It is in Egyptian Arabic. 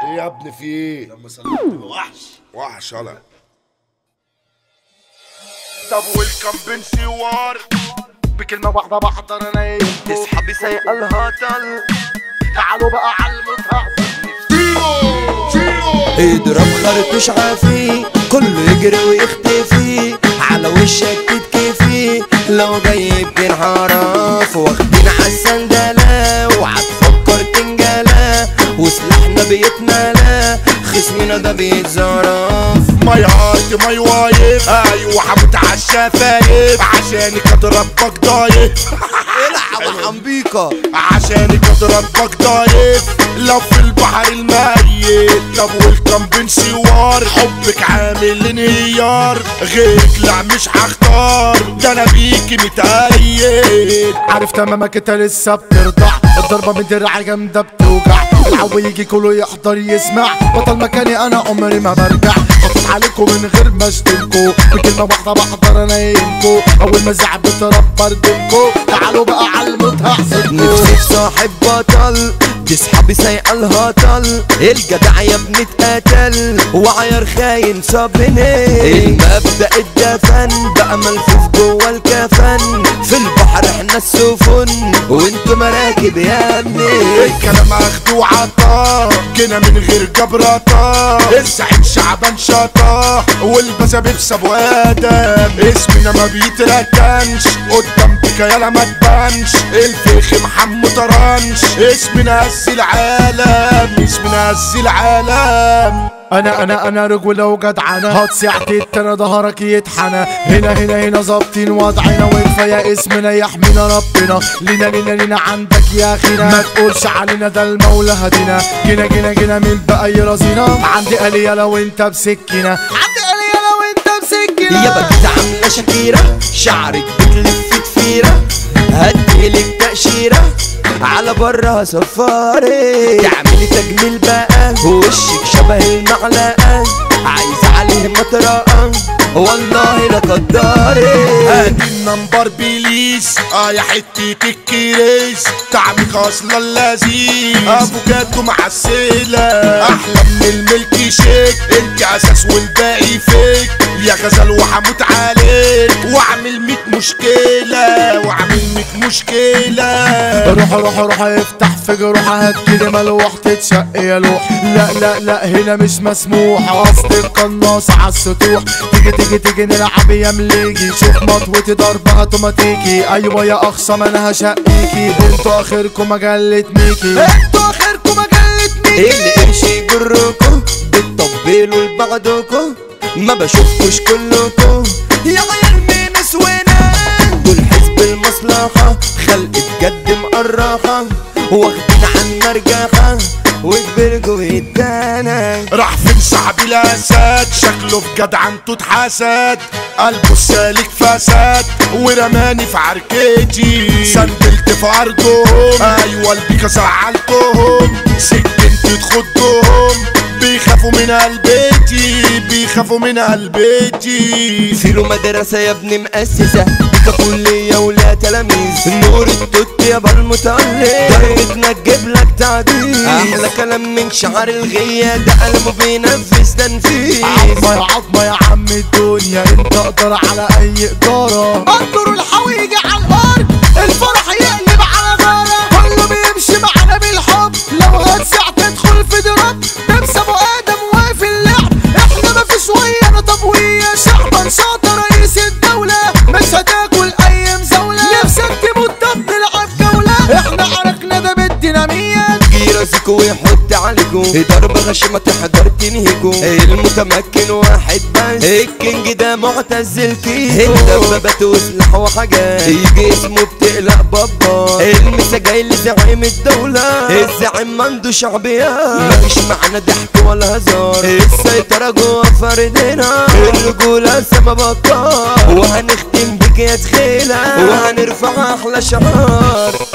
ايه يا ابني في ايه لما سلمت وحش وحش يلا طب ويلكم بن سوار بكلمة واحدة بحضر انا تسحبي سايقة الهطل تعالوا بقى على المتهز اضرب خرطوش عافي كله يجري ويختفي على وشك تتكفي لو جاي بتنحرف واخدين عالسندلة وهتفكر تنجلى وسلاحنا بيتملى خصمنا ده بيتزرف ماي هارت ماي وايف ايوه هموت على الشفايف عشانك اضربك ضايف العب حنبيكة عشانك اضربك ضايف لو في البحر الميت طب ويلكم بن سوار حبك عامل انهيار غيرك لا مش هختار ده انا بيكي متأيد عارف تمامك انت لسه بترضع الضربة من درع جامدة بتوجع العو يجي كله يحضر يسمع بطل مكاني انا عمري ما برجع بطل عليكم من غير ما اشتمكوا بكلمة واحدة بحضر انيمكوا اول ما زعب بتربر دمكوا تعالوا بقى على الموت هحسدكوا نفسي في صاحب بطل تسحبي سايقة الهطل الجدع يا ابني اتقتل وعير خاين صابني المبدأ الدفن بقى ملفوف جوه الكفن في البحر احنا السفن وانتوا مراكب يا ابني الكلام اخده وعطاه جينا من غير جبرطة الزعيم شعبان شطاه والبسا بيكسب وادم اسمنا ما بيتركنش قدام يالا ما تبانش الفخ محمد طرنش اسمنا هز العالم اسمنا هز العالم انا انا انا رجولة وجدعنة هات ساعتي انا ظهرك يتحنى هنا هنا هنا ظابطين وضعنا وكفاية اسمنا يحمينا ربنا لينا لينا لينا عندك يا اخينا ما تقولش علينا ده المولى هدينا جينا جينا جينا مين بقى يرازينا عندي آلية لو انت بسكينة عندي آلية لو انت بسكينة يا بجد عاملة شكيرة شعرك بتلف تفيرة هديلك تأشيرة على برا سفاري تعملي تجميل بقى وشك شبه المعلقة عايز عليه مطرقة والله لا قداري ادي النمبر بليز اه يا حتة الكريز طعمك اصلا لذيذ افوكاتو معسلة احلى من الملك شيك انت اساس والباقي فيك يا غزل وحموت عليك واعمل ميت مشكلة واعمل ميت مشكلة روح روح روح افتح فجر روح هات كده ملوح تتشق يا لوح لا لا لا هنا مش مسموح اصل القناص على السطوح تيجي تيجي تيجي نلعب يا مليجي شوف مطوتي ضربة اوتوماتيكي ايوه يا اخصم انا هشقيكي انتوا اخركم مجلة ميكي انتوا اخركم مجلة ميكي اللي امشي يجركم بتطبلوا لبعضكم ما بشوفكوش كلكم يا عيال مين اسونا دول حزب المصلحة خلق بجد مقرحة واخدين عن مرجحة وكبركوا يدانا راح فين صاحبي الاسد شكله في جدعنته اتحسد قلبه السالك فسد ورماني في عركتي سندلت في ارضهم ايوه البيكا زعلتهم سكنت تخدهم بيخافوا من قلبتي بيخافوا من قلبتي فيلو مدرسة يا ابني مؤسسة بيكا كلية ولا تلاميذ نور التوت يا بالمتعلم ضربتنا تجيب لك تعديل احلى كلام من شعر الغية ده قلبه بينفذ تنفيذ عظمة يا عظمة يا عم الدنيا انت اقدر على اي ادارة انظروا الحوي يجي على الارض الفرح يقلب على غارة كله بيمشي معانا بالحب لو هتسع تدخل في دراب نفس ابو ادم واقف اللعب احنا ما فيش ويانا تبوية شعبا شاطر رئيس الدولة مش هتاكل اي مزاولة نفسك تموت طب نلعب جولة احنا عرقنا ده بالديناميات راسكوا ويحط عليكوا ضرب غشيمة تحضر تنهيكوا المتمكن واحد بس الكينج ده معتزل كيكو الدبابات وسلاح وحاجات يجي اسمه بتقلق بابا المسا جاي لزعيم الدولة الزعيم عنده شعبيات مفيش معانا ضحك ولا هزار السيطرة جوا فردنا الرجولة سما بطال وهنختم بك يا تخيلة وهنرفع احلى شعار